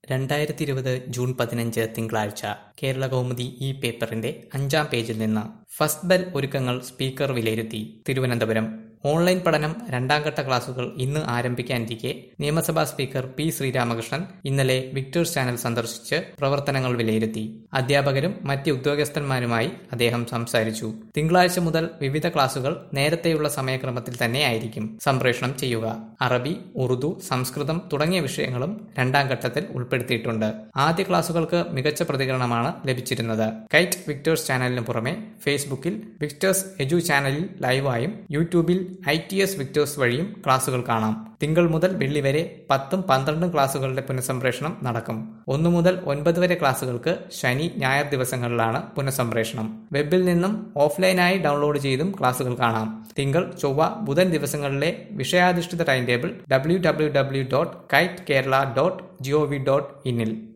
രണ്ടായിരത്തി ഇരുപത് ജൂൺ പതിനഞ്ച് തിങ്കളാഴ്ച കേരള കൗമുദി ഈ പേപ്പറിന്റെ അഞ്ചാം പേജിൽ നിന്ന് ഫസ്റ്റ് ബെൽ ഒരുക്കങ്ങൾ സ്പീക്കർ വിലയിരുത്തി തിരുവനന്തപുരം ഓൺലൈൻ പഠനം രണ്ടാംഘട്ട ക്ലാസുകൾ ഇന്ന് ആരംഭിക്കാനിരിക്കെ നിയമസഭാ സ്പീക്കർ പി ശ്രീരാമകൃഷ്ണൻ ഇന്നലെ വിക്ടേഴ്സ് ചാനൽ സന്ദർശിച്ച് പ്രവർത്തനങ്ങൾ വിലയിരുത്തി അധ്യാപകരും മറ്റ് ഉദ്യോഗസ്ഥന്മാരുമായി അദ്ദേഹം സംസാരിച്ചു തിങ്കളാഴ്ച മുതൽ വിവിധ ക്ലാസുകൾ നേരത്തെയുള്ള സമയക്രമത്തിൽ തന്നെയായിരിക്കും സംപ്രേഷണം ചെയ്യുക അറബി ഉറുദു സംസ്കൃതം തുടങ്ങിയ വിഷയങ്ങളും രണ്ടാം ഘട്ടത്തിൽ ഉൾപ്പെടുത്തിയിട്ടുണ്ട് ആദ്യ ക്ലാസുകൾക്ക് മികച്ച പ്രതികരണമാണ് ലഭിച്ചിരുന്നത് കൈറ്റ് വിക്ടേഴ്സ് ചാനലിന് പുറമെ ഫേസ്ബുക്കിൽ വിക്ടേഴ്സ് എജു ചാനലിൽ ലൈവായും യൂട്യൂബിൽ ഐ ടി എസ് വിക്ടേഴ്സ് വഴിയും ക്ലാസുകൾ കാണാം തിങ്കൾ മുതൽ വെള്ളി വരെ പത്തും പന്ത്രണ്ടും ക്ലാസുകളുടെ പുനഃസംപ്രേഷണം നടക്കും ഒന്നു മുതൽ ഒൻപത് വരെ ക്ലാസുകൾക്ക് ശനി ഞായർ ദിവസങ്ങളിലാണ് പുനഃസംപ്രേഷണം വെബിൽ നിന്നും ഓഫ്ലൈനായി ഡൗൺലോഡ് ചെയ്തും ക്ലാസുകൾ കാണാം തിങ്കൾ ചൊവ്വ ബുധൻ ദിവസങ്ങളിലെ വിഷയാധിഷ്ഠിത time table W W W dot kite Kerala dot gov dot ഇന്നിൽ